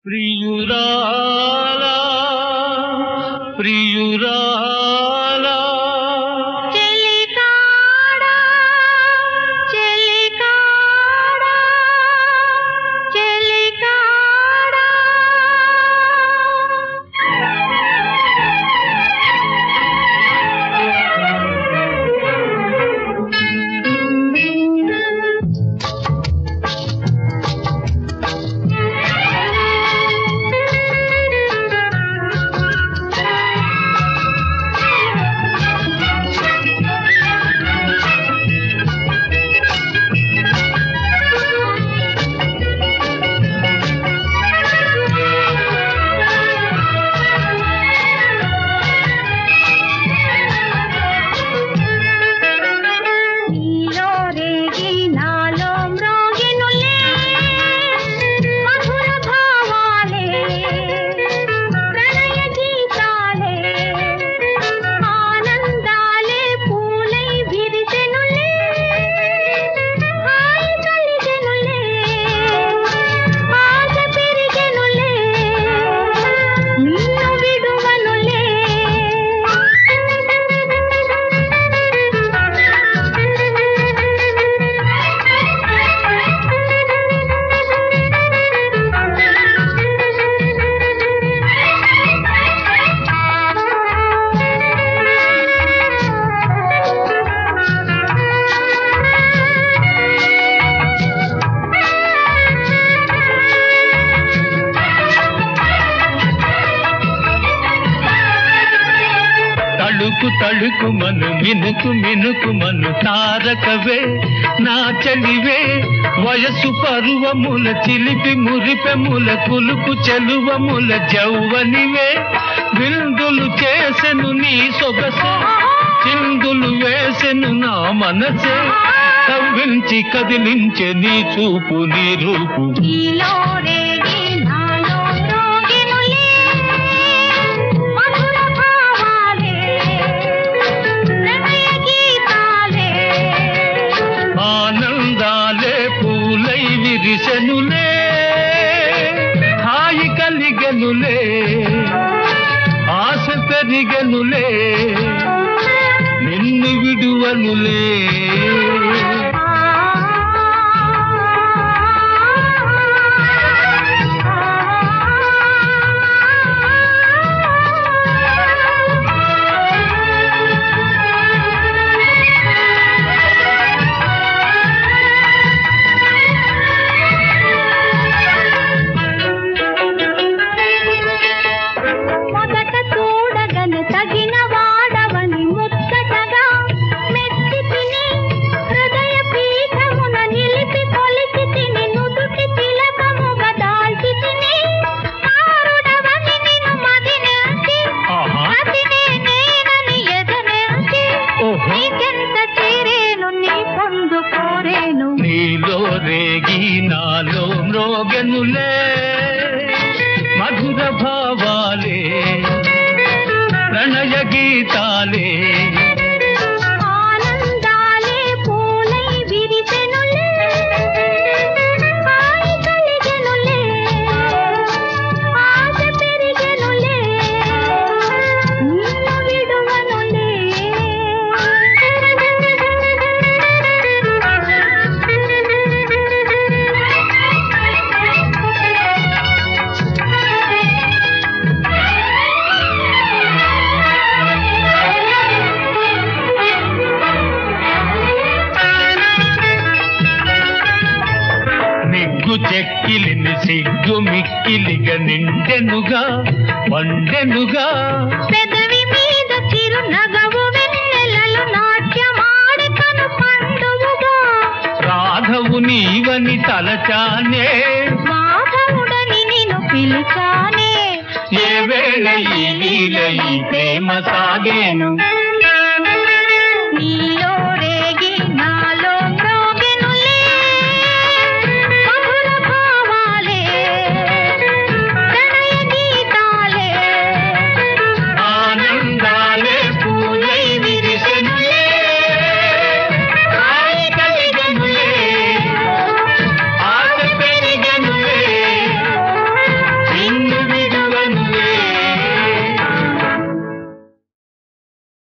ప్రియురాలా ప్రియురాలా చెలికాడా చెలికాడా చెలికాడా నీలో రేగి నాలో మ్రోగినులే మధుర భావాలే ప్రణయ గీతాలే ఆనందాలే పూలై విరిసెనులే హాయి కలిగెనులే ఆశ పెరిగెనులే నిన్ను విడువనులే తళుకు తళుకు మను మినుకు మినుకు మను తారకవే నా చలివే వయసు పరువముల చిలిపి మురిపెముల కులుపు చెలువముల జౌవనివే విందులు చేసెను నీ సొగసే చిందులు వేసెను నా మనసే కవ్వించి కదిలించే నీ చూపు నీ రూపు నీలో రేగి నాలో మ్రోగినులే మధుర భావాలే ప్రణయ గీతాలే ఆనందాలే పూలై విరిసెనులే హాయి కలిగెనులే ఆశ పెరిగెనులే నిన్ను విడువనులే మొదట చూడగను తగిన వాడవని ముచ్చటగా మెచ్చి తిని హృదయ పీఠమున నిలిపి కొలిచి తిని నుదుటి తిలకముగా దాల్చి తిని ఆరుడవని నిన్ను మదినేసి ఆహా. అతినే నేనని ఎదనేసి ఓహో. నీకెంత చేరేను నీ పొందు కోరేను నీలో రేగి నాలో మ్రోగెనులే మధుర భావాలే ప్రణయ గీతాలే ఆనందాలే పూలై విరిసెనులే హాయి కలిగెనులే ఆశ పెరిగెనులే నిన్ను విడువనులే నిగ్గు చెక్కిలిని సిగ్గు మిక్కిలిగా నిండెనుగా వండెనుగా పెదవి మీద చిరు నగవు వెన్నెలలు నాట్యమాడి కను పండువుగా రాధవు నీవని తలచానే మాధవుడని నిన్ను పిలిచానే ఏ వేళ ఈ లీల ఈ ప్రేమ సాగేను నీ